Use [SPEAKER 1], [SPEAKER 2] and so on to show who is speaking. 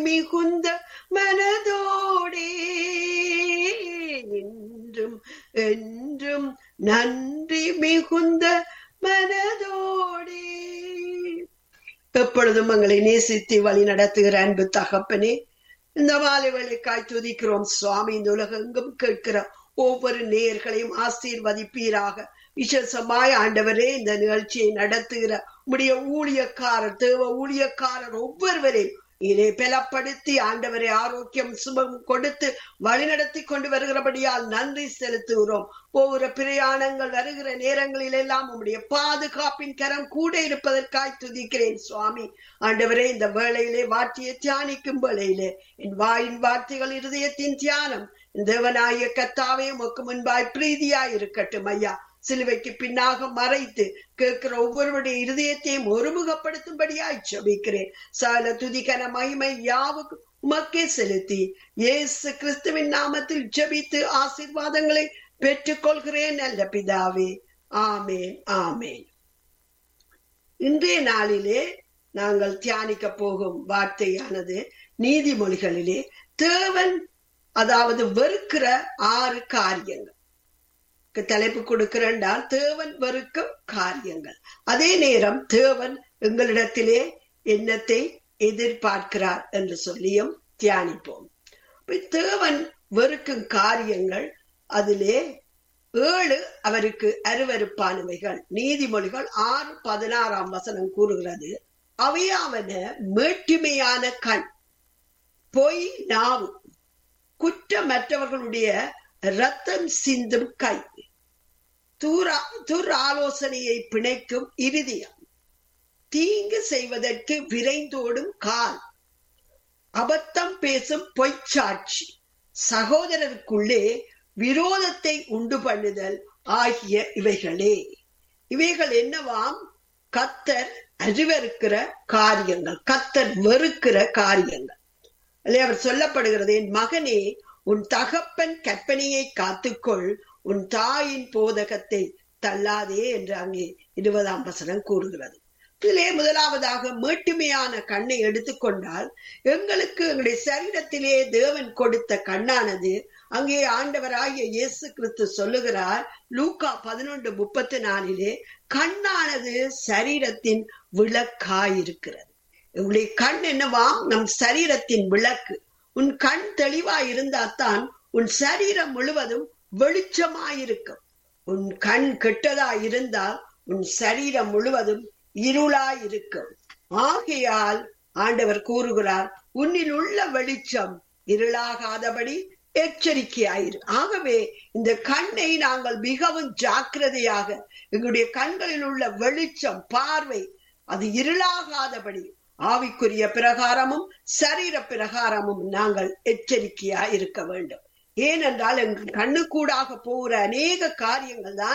[SPEAKER 1] மிகுந்த மனதோடே என்றும் என்றும் நன்றி மிகுந்த மனதோடே எப்பொழுதும் எங்களை நேசித்து வழி நடத்துகிற அன்பு தகப்பனே இந்த மாலை வேலைக்காய் துதிக்கிறோம் சுவாமி இந்த உலகெங்கும் கேட்கிற ஒவ்வொரு நேயர்களையும் ஆசீர்வதிப்பீராக விசேஷமாய் ஆண்டவரே இந்த நிகழ்ச்சியை நடத்துகிற உடைய ஊழியக்காரர் தேவ ஊழியக்காரர் ஒவ்வொருவரையும் இதை பலப்படுத்தி ஆண்டவரை ஆரோக்கியம் சுபம் கொடுத்து வழிநடத்தி கொண்டு வருகிறபடியால் நன்றி செலுத்துகிறோம் ஒவ்வொரு பிரயாணங்கள் வருகிற நேரங்களில் எல்லாம் உம்முடைய பாதுகாப்பின் கரம் கூட இருப்பதற்காய் துதிக்கிறேன் சுவாமி ஆண்டவரே இந்த வேளையிலே வார்த்தையை தியானிக்கும் வேளையிலே என் வாயின் வார்த்தைகள் இருதயத்தின் தியானம் தேவனாய கத்தாவே உமக்கு முன்பாய் பிரீதியாய் இருக்கட்டும் ஐயா சிலுவைக்கு பின்னாக மறைத்து கேட்கிற ஒவ்வொருவருடைய இருதயத்தையும் ஒருமுகப்படுத்தும்படியாய் ஜபிக்கிறேன் சால துதிக்கன மகிமை யாவுக்கு உமக்கே செலுத்தி இயேசு கிறிஸ்துவின் நாமத்தில் ஜபித்து ஆசீர்வாதங்களை பெற்றுக் கொள்கிறேன் நல்ல பிதாவே ஆமேன் ஆமேன் இன்றைய நாளிலே நாங்கள் தியானிக்க போகும் வார்த்தையானது நீதிமொழிகளிலே தேவன் அதாவது வெறுக்கிற ஆறு காரியங்கள் தலைப்பு கொடுக்கிறேன்டால் தேவன் வெறுக்கும் காரியங்கள் அதே நேரம் தேவன் எங்களிடத்திலே எண்ணத்தை எதிர்பார்க்கிறார் என்று சொல்லியும் தியானிப்போம் தேவன் வெறுக்கும் காரியங்கள் அதிலே ஏழு அவருக்கு அருவருப்பானவைகள் நீதிமொழிகள் ஆறு பதினாறாம் வசனம் கூறுகிறது அவையாவன மேட்டுமையான கண் பொய் நாவு குற்றமற்றவர்களுடைய ரத்தம் சிந்தும் கை தூரா துர் ஆலோசனையை பிணைக்கும் இருதயம் தீங்கு செய்வதற்கு விரைந்தோடும் கால் அபத்தம் பேசும் பொய்ச்சாட்சி சகோதரருக்குள்ளே விரோதத்தை உண்டு பண்ணுதல் ஆகிய இவைகளே இவைகள் என்னவாம் கத்தர் அறிவறுக்கிற காரியங்கள் கத்தர் வெறுக்கிற காரியங்கள் அவர் சொல்லப்படுகிறது என் மகனே உன் தகப்பன் கற்பனையை காத்துக்கொள் உன் தாயின் போதகத்தை தள்ளாதே என்று அங்கே இருபதாம் வசனம் கூறுகிறது இதிலே முதலாவதாக மேட்டுமையான கண்ணை எடுத்துக்கொண்டால் எங்களுக்கு எங்களுடைய சரீரத்திலே தேவன் கொடுத்த கண்ணானது அங்கே ஆண்டவராகிய இயேசு கிறிஸ்து சொல்லுகிறார் லூக்கா பதினொன்று முப்பத்தி நாலிலே கண்ணானது சரீரத்தின் விளக்காயிருக்கிறது உங்களுடைய கண் என்னவா நம் சரீரத்தின் விளக்கு உன் கண் தெளிவா இருந்தால்தான் உன் சரீரம் முழுவதும் வெளிச்சமாயிருக்கும் உன் கண் கெட்டதா இருந்தால் உன் சரீரம் முழுவதும் இருளாயிருக்கும் ஆகையால் ஆண்டவர் கூறுகிறார் உன்னில் உள்ள வெளிச்சம் இருளாகாதபடி எச்சரிக்கையாயிரு ஆகவே இந்த கண்ணை நாங்கள் மிகவும் ஜாக்கிரதையாக எங்களுடைய கண்களில் உள்ள வெளிச்சம் பார்வை அது இருளாகாதபடி ஆவிக்குரிய பிரகாரமும் சரீர பிரகாரமும் நாங்கள் எச்சரிக்கையா இருக்க வேண்டும் ஏனென்றால் எங்கள் கண்ணுக்கூடாக போகிற அநேக காரியங்கள் தான்